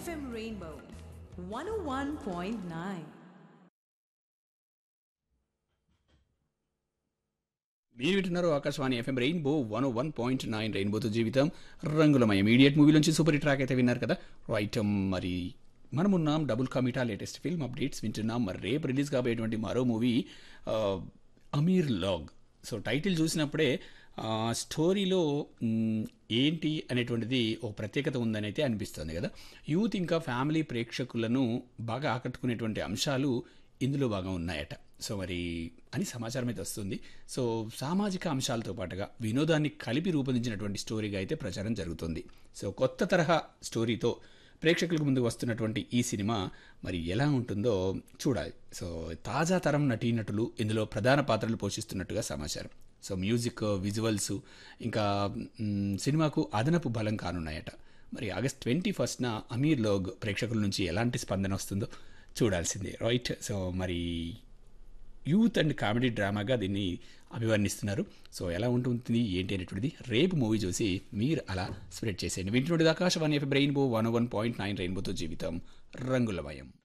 FM Rainbow 101.9. మీరు వింటున్నారు Akashvani FM rainbow one one point nine రెయిన్బోతో జీవితం రంగులమయ ఇమీడియట్ మూవీ నుంచి సూపర్ ట్రాక్ అయితే విన్నారు కదా రైట్ మరి మనం ఉన్నాం డబుల్ కమిటా లేటెస్ట్ ఫిల్మ్ అప్డేట్స్ వింటున్నాం మరి రేపు రిలీజ్ కాబోయేటువంటి మరో మూవీ అమీర్ లాగ్ సో టైటిల్ చూసినప్పుడే ఆ, స్టోరీలో మ్, ఏంటి అనేటువంటిది ఓ ప్రత్యేకత ఉందని అయితే అనిపిస్తుంది కదా యూత్ ఇంకా ఫ్యామిలీ ప్రేక్షకులను బాగా ఆకట్టుకునేటువంటి అంశాలు ఇందులో బాగా ఉన్నాయట సో మరి అని సమాచారం అయితే వస్తుంది సో సామాజిక అంశాలతో పాటుగా వినోదాన్ని కలిపి రూపొందించినటువంటి స్టోరీగా అయితే ప్రచారం జరుగుతుంది సో కొత్త తరహా స్టోరీతో ప్రేక్షకులకు ముందుకు వస్తున్నటువంటి ఈ సినిమా మరి ఎలా ఉంటుందో చూడాలి సో తాజా తరం నటీనటులు ఇందులో ప్రధాన పాత్రలు పోషిస్తున్నట్టుగా సమాచారం సో మ్యూజిక్ విజువల్స్ ఇంకా మ్, సినిమాకు అదనపు బలం కానున్నాయట మరి ఆగస్ట్ ట్వంటీ ఫస్ట్న అమీర్ లోగ్ ప్రేక్షకుల నుంచి ఎలాంటి స్పందన వస్తుందో చూడాల్సిందే రైట్ సో మరి యూత్ అండ్ కామెడీ డ్రామాగా దీన్ని అభివర్ణిస్తున్నారు సో ఎలా ఉంటుంది ఏంటి అనేటువంటిది రేపు మూవీ చూసి మీరు అలా స్ప్రెడ్ చేసేయండి వింటున్నది Akashvani F rainbow one one point nine రెయిన్బోతో జీవితం రంగులమయం